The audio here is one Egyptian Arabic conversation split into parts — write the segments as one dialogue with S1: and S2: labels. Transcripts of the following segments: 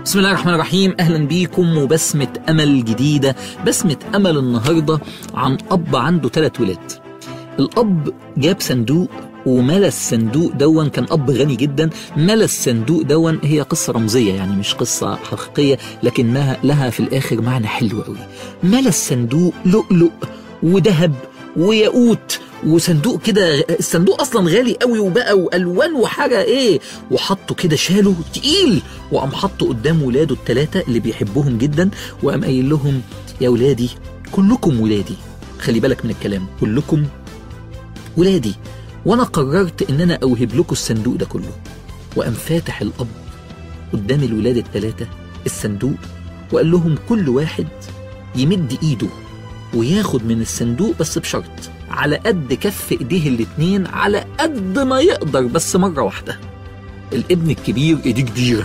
S1: بسم الله الرحمن الرحيم اهلا بيكم وبسمة امل جديدة بسمة امل النهاردة عن اب عنده ثلاث ولاد الاب جاب صندوق وملى الصندوق دون كان اب غني جدا ملى الصندوق دون هي قصة رمزية يعني مش قصة حقيقية لكنها لها في الاخر معنى حلو قوي ملى الصندوق لؤلؤ وذهب وياقوت وصندوق كده الصندوق اصلا غالي قوي وبقى والوان وحاجه ايه وحطه كده شاله تقيل وقام حطه قدام ولاده الثلاثه اللي بيحبهم جدا وقام قايل لهم يا ولادي كلكم ولادي خلي بالك من الكلام كلكم ولادي وانا قررت ان انا اوهب لكم الصندوق ده كله وقام فاتح الاب قدام الولاد الثلاثه الصندوق وقال لهم كل واحد يمد ايده وياخد من الصندوق بس بشرط على قد كف ايديه الاتنين على قد ما يقدر بس مرة واحدة الابن الكبير ايديه كبيرة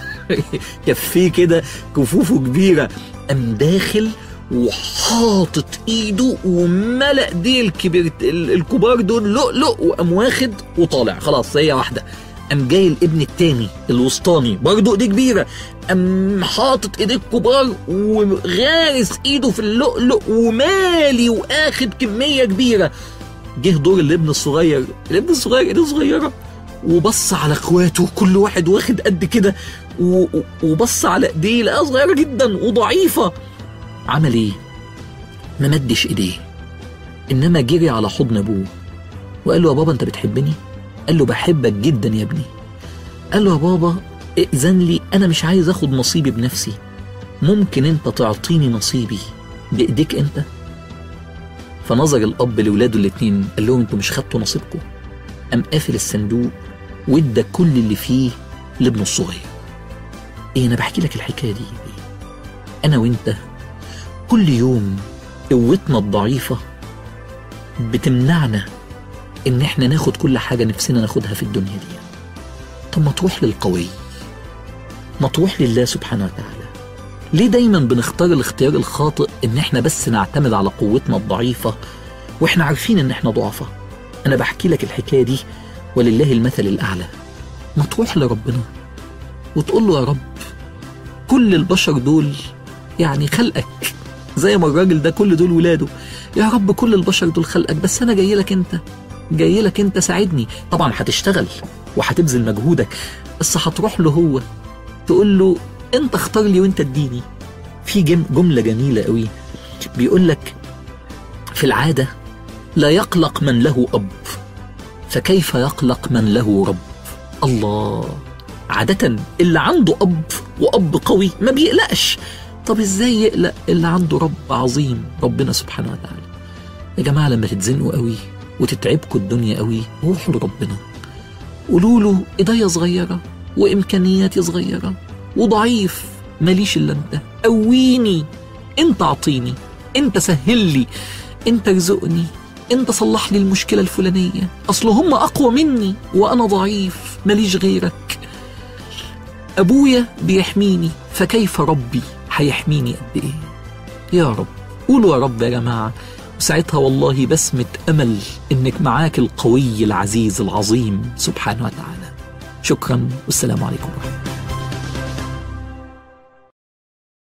S1: كفيه كده كفوفه كبيرة قام داخل وحاطط ايده وملأ ايديه الكبير الكبار دول لؤلؤ وقام واخد وطالع خلاص هي واحدة قام جاي الابن التاني الوسطاني برضه ايديه كبيره قام حاطط ايديه الكبار وغارس ايده في اللؤلؤ ومالي واخد كميه كبيره جه دور الابن الصغير الابن الصغير ايده صغيره وبص على اخواته كل واحد واخد قد كده و- و- وبص على ايديه لقاها صغيره جدا وضعيفه عمل ايه ما مدش ايديه انما جري على حضن ابوه وقال له يا بابا انت بتحبني قال له بحبك جدا يا ابني قال له يا بابا ائذن لي انا مش عايز اخد نصيبي بنفسي ممكن انت تعطيني نصيبي بايديك انت فنظر الاب لاولاده الاتنين قال لهم انتوا مش خدتوا نصيبكم قام قافل الصندوق وادى كل اللي فيه لابنه الصغير ايه انا بحكي لك الحكايه دي إيه؟ انا وانت كل يوم قوتنا الضعيفه بتمنعنا ان احنا ناخد كل حاجه نفسنا ناخدها في الدنيا دي طب ما تروح للقوي ما تروح لله سبحانه وتعالى ليه دايما بنختار الاختيار الخاطئ ان احنا بس نعتمد على قوتنا الضعيفه واحنا عارفين ان احنا ضعفاء انا بحكي لك الحكايه دي ولله المثل الاعلى ما تروح لربنا وتقول له يا رب كل البشر دول يعني خلقك زي ما الراجل ده كل دول ولاده يا رب كل البشر دول خلقك بس انا جاي لك انت جاي لك انت ساعدني طبعا هتشتغل وهتبذل مجهودك بس هتروح له هو تقول له انت اختار لي وانت اديني في جم- جمله جميله قوي بيقول لك في العاده لا يقلق من له اب فكيف يقلق من له رب الله عادة اللي عنده أب وأب قوي ما بيقلقش طب إزاي يقلق اللي عنده رب عظيم ربنا سبحانه وتعالى يا جماعة لما تتزنقوا قوي وتتعبكوا الدنيا قوي روحوا لربنا قولوا له ايديا صغيرة وإمكانياتي صغيرة وضعيف ماليش إلا أنت قويني أنت أعطيني أنت سهل لي أنت ارزقني أنت صلح لي المشكلة الفلانية أصل هم أقوى مني وأنا ضعيف ماليش غيرك أبويا بيحميني فكيف ربي هيحميني قد إيه يا رب قولوا يا رب يا جماعة وساعتها والله بسمة أمل إنك معاك القوي العزيز العظيم سبحانه وتعالى شكرا والسلام عليكم ورحمة الله